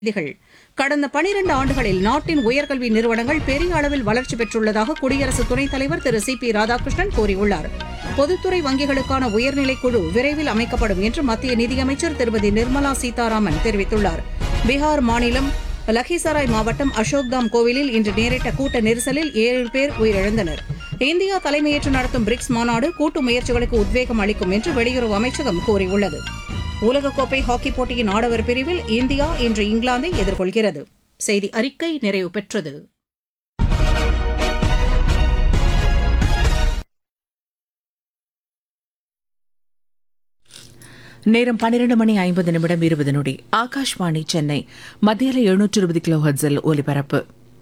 செய்திகள் கடந்த பனிரண்டு ஆண்டுகளில் நாட்டின் உயர்கல்வி நிறுவனங்கள் பெரிய அளவில் வளர்ச்சி பெற்றுள்ளதாக குடியரசு துணைத் தலைவர் திரு சி பி ராதாகிருஷ்ணன் கூறியுள்ளார் பொதுத்துறை வங்கிகளுக்கான உயர்நிலைக் குழு விரைவில் அமைக்கப்படும் என்று மத்திய நிதியமைச்சர் திருமதி நிர்மலா சீதாராமன் தெரிவித்துள்ளார் பீகார் மாநிலம் லக்கிசராய் மாவட்டம் அசோக்தாம் கோவிலில் இன்று நேரிட்ட கூட்ட நெரிசலில் ஏழு பேர் உயிரிழந்தனர் இந்தியா தலைமையேற்று நடத்தும் பிரிக்ஸ் மாநாடு கூட்டு முயற்சிகளுக்கு உத்வேகம் அளிக்கும் என்று வெளியுறவு அமைச்சகம் கூறியுள்ளது உலகக்கோப்பை ஹாக்கிப் போட்டியின் ஆடவர் பிரிவில் இந்தியா இன்று இங்கிலாந்தை எதிர்கொள்கிறது செய்தி அறிக்கை நிறைவு பெற்றது நேரம் பன்னிரண்டு மணி ஐம்பது நிமிடம் இருபது நொடி ஆகாஷ்வாணி சென்னை மத்தியில எழுநூற்று இருபது கிலோ ஹர்ட்ஸில் ஒலிபரப்பு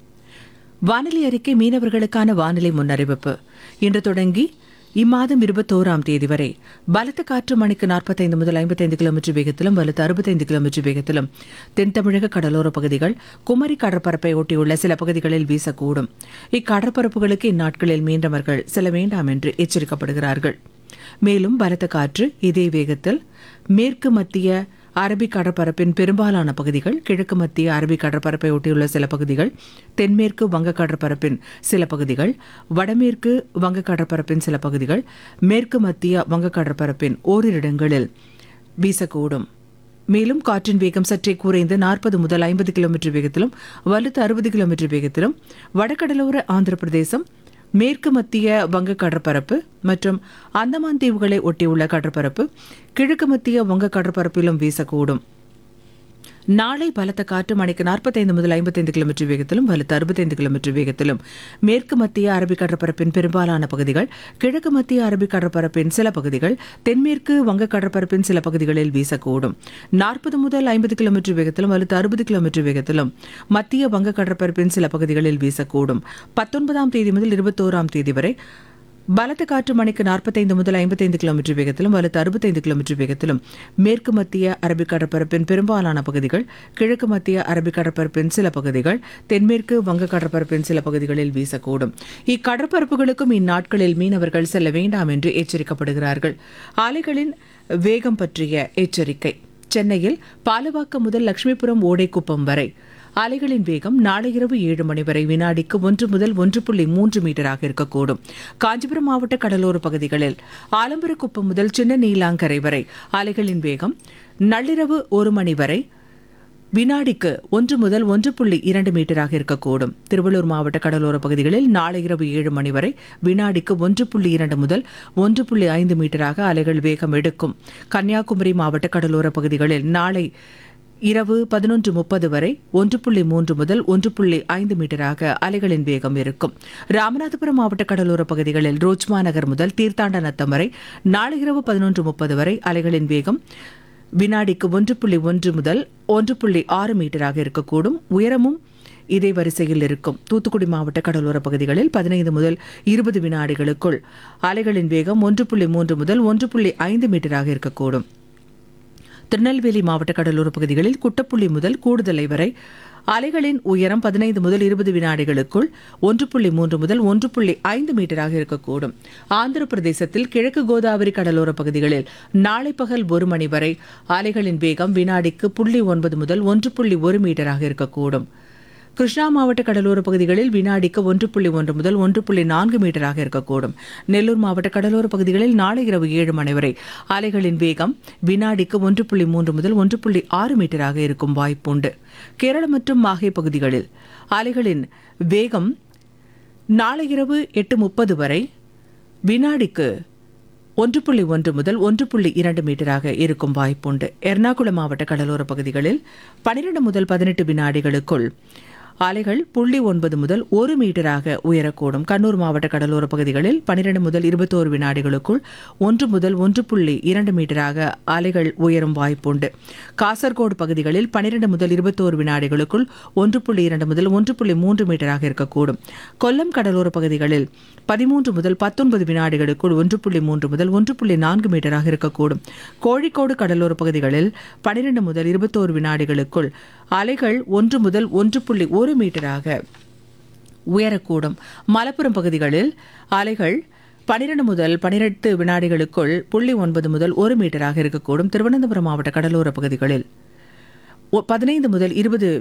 வானிலை அறிக்கை மீனவர்களுக்கான வானிலை முன்னறிவிப்பு இன்று தொடங்கி இம்மாதம் இருபத்தோராம் தேதி வரை பலத்த காற்று மணிக்கு நாற்பத்தைந்து முதல் ஐம்பத்தைந்து கிலோமீட்டர் வேகத்திலும் வலுத்து அறுபத்தைந்து கிலோமீட்டர் வேகத்திலும் தென் தமிழக கடலோர பகுதிகள் குமரி கடற்பரப்பை ஒட்டியுள்ள சில பகுதிகளில் வீசக்கூடும் இக்கடற்பரப்புகளுக்கு இந்நாட்களில் மீனவர்கள் செல்ல வேண்டாம் என்று எச்சரிக்கப்படுகிறார்கள் மேலும் பலத்த காற்று இதே வேகத்தில் மேற்கு மத்திய அரபிக் கடற்பரப்பின் பெரும்பாலான பகுதிகள் கிழக்கு மத்திய அரபிக் கடற்பரப்பை ஒட்டியுள்ள சில பகுதிகள் தென்மேற்கு வங்க கடற்பரப்பின் சில பகுதிகள் வடமேற்கு வங்க கடற்பரப்பின் சில பகுதிகள் மேற்கு மத்திய வங்க கடற்பரப்பின் ஓரிரு இடங்களில் வீசக்கூடும் மேலும் காற்றின் வேகம் சற்றே குறைந்து நாற்பது முதல் ஐம்பது கிலோமீட்டர் வேகத்திலும் வலுத்து அறுபது கிலோமீட்டர் வேகத்திலும் வடகடலோர ஆந்திர பிரதேசம் மேற்கு மத்திய வங்க கடற்பரப்பு மற்றும் அந்தமான் தீவுகளை ஒட்டியுள்ள கடற்பரப்பு கிழக்கு மத்திய வங்க கடற்பரப்பிலும் வீசக்கூடும் நாளை பலத்த காற்று மணிக்கு நாற்பத்தைந்து முதல் ஐம்பத்தைந்து கிலோமீட்டர் வேகத்திலும் வலுத்து அறுபத்தைந்து கிலோமீட்டர் வேகத்திலும் மேற்கு மத்திய அரபிக் கடற்பரப்பின் பெரும்பாலான பகுதிகள் கிழக்கு மத்திய அரபிக் கடற்பரப்பின் சில பகுதிகள் தென்மேற்கு வங்க கடற்பரப்பின் சில பகுதிகளில் வீசக்கூடும் நாற்பது முதல் ஐம்பது கிலோமீட்டர் வேகத்திலும் வலுத்து அறுபது கிலோமீட்டர் வேகத்திலும் மத்திய வங்க கடற்பரப்பின் சில பகுதிகளில் வீசக்கூடும் பத்தொன்பதாம் தேதி முதல் இருபத்தோராம் தேதி வரை பலத்த காற்று மணிக்கு நாற்பத்தைந்து முதல் ஐம்பத்தைந்து கிலோமீட்டர் வேகத்திலும் வலுத்து அறுபத்தைந்து கிலோமீட்டர் வேகத்திலும் மேற்கு மத்திய அரபிக் கடற்பரப்பின் பெரும்பாலான பகுதிகள் கிழக்கு மத்திய அரபிக் கடற்பரப்பின் சில பகுதிகள் தென்மேற்கு வங்க கடற்பரப்பின் சில பகுதிகளில் வீசக்கூடும் இக்கடற்பரப்புகளுக்கும் இந்நாட்களில் மீனவர்கள் செல்ல வேண்டாம் என்று எச்சரிக்கப்படுகிறார்கள் அலைகளின் வேகம் பற்றிய எச்சரிக்கை சென்னையில் பாலவாக்கம் முதல் லட்சுமிபுரம் ஓடைக்குப்பம் வரை அலைகளின் வேகம் நாளை இரவு ஏழு மணி வரை வினாடிக்கு ஒன்று முதல் ஒன்று புள்ளி மூன்று மீட்டராக இருக்கக்கூடும் காஞ்சிபுரம் மாவட்ட கடலோர பகுதிகளில் ஆலம்பரக்குப்பம் முதல் சின்ன நீலாங்கரை வரை அலைகளின் வேகம் நள்ளிரவு ஒரு மணி வரை வினாடிக்கு ஒன்று முதல் ஒன்று புள்ளி இரண்டு மீட்டராக இருக்கக்கூடும் திருவள்ளூர் மாவட்ட கடலோர பகுதிகளில் நாளை இரவு ஏழு மணி வரை வினாடிக்கு ஒன்று புள்ளி இரண்டு முதல் ஒன்று புள்ளி ஐந்து மீட்டராக அலைகள் வேகம் எடுக்கும் கன்னியாகுமரி மாவட்ட கடலோர பகுதிகளில் நாளை இரவு பதினொன்று முப்பது வரை ஒன்று புள்ளி மூன்று முதல் ஒன்று புள்ளி ஐந்து மீட்டராக அலைகளின் வேகம் இருக்கும் ராமநாதபுரம் மாவட்ட கடலோர பகுதிகளில் ரோச்மா நகர் முதல் தீர்த்தாண்டநத்தம் வரை நாளை இரவு பதினொன்று முப்பது வரை அலைகளின் வேகம் வினாடிக்கு ஒன்று புள்ளி ஒன்று முதல் ஒன்று புள்ளி ஆறு மீட்டராக இருக்கக்கூடும் உயரமும் இதே வரிசையில் இருக்கும் தூத்துக்குடி மாவட்ட கடலோர பகுதிகளில் பதினைந்து முதல் இருபது வினாடிகளுக்குள் அலைகளின் வேகம் ஒன்று புள்ளி மூன்று முதல் ஒன்று புள்ளி ஐந்து மீட்டராக இருக்கக்கூடும் திருநெல்வேலி மாவட்ட கடலோர பகுதிகளில் குட்டப்புள்ளி முதல் கூடுதலை வரை அலைகளின் உயரம் பதினைந்து முதல் இருபது வினாடிகளுக்குள் ஒன்று புள்ளி மூன்று முதல் ஒன்று புள்ளி ஐந்து மீட்டராக இருக்கக்கூடும் ஆந்திர பிரதேசத்தில் கிழக்கு கோதாவரி கடலோர பகுதிகளில் நாளை பகல் ஒரு மணி வரை அலைகளின் வேகம் வினாடிக்கு புள்ளி ஒன்பது முதல் ஒன்று புள்ளி ஒரு மீட்டராக இருக்கக்கூடும் கிருஷ்ணா மாவட்ட கடலோர பகுதிகளில் வினாடிக்கு ஒன்று புள்ளி ஒன்று முதல் ஒன்று புள்ளி நான்கு மீட்டராக இருக்கக்கூடும் நெல்லூர் மாவட்ட கடலோர பகுதிகளில் நாளை இரவு ஏழு மணி வரை அலைகளின் வேகம் வினாடிக்கு ஒன்று புள்ளி மூன்று முதல் ஒன்று புள்ளி ஆறு மீட்டராக இருக்கும் வாய்ப்புண்டு கேரளம் மற்றும் மாஹே பகுதிகளில் அலைகளின் வேகம் நாளை இரவு எட்டு முப்பது வரை வினாடிக்கு ஒன்று புள்ளி ஒன்று முதல் ஒன்று புள்ளி இரண்டு மீட்டராக இருக்கும் வாய்ப்புண்டு எர்ணாகுளம் மாவட்ட கடலோர பகுதிகளில் பனிரெண்டு முதல் பதினெட்டு வினாடிகளுக்குள் அலைகள் புள்ளி ஒன்பது முதல் ஒரு மீட்டராக உயரக்கூடும் கண்ணூர் மாவட்ட கடலோர பகுதிகளில் பனிரெண்டு முதல் இருபத்தோரு வினாடிகளுக்குள் ஒன்று முதல் ஒன்று புள்ளி இரண்டு மீட்டராக அலைகள் உயரும் வாய்ப்புண்டு காசர்கோடு பகுதிகளில் பனிரெண்டு முதல் இருபத்தோரு வினாடிகளுக்குள் ஒன்று புள்ளி இரண்டு முதல் ஒன்று புள்ளி மூன்று மீட்டராக இருக்கக்கூடும் கொல்லம் கடலோர பகுதிகளில் பதிமூன்று முதல் பத்தொன்பது வினாடிகளுக்குள் ஒன்று புள்ளி மூன்று முதல் ஒன்று புள்ளி நான்கு மீட்டராக இருக்கக்கூடும் கோழிக்கோடு கடலோர பகுதிகளில் பனிரெண்டு முதல் இருபத்தோரு வினாடிகளுக்குள் அலைகள் ஒன்று முதல் ஒன்று புள்ளி ஒரு மீட்டராக உயரக்கூடும் மலப்புரம் பகுதிகளில் அலைகள் பனிரெண்டு முதல் பனிரெண்டு வினாடிகளுக்குள் புள்ளி ஒன்பது முதல் ஒரு மீட்டராக இருக்கக்கூடும் திருவனந்தபுரம் மாவட்ட கடலோர பகுதிகளில் ஒ- பதினைந்து முதல் இருபது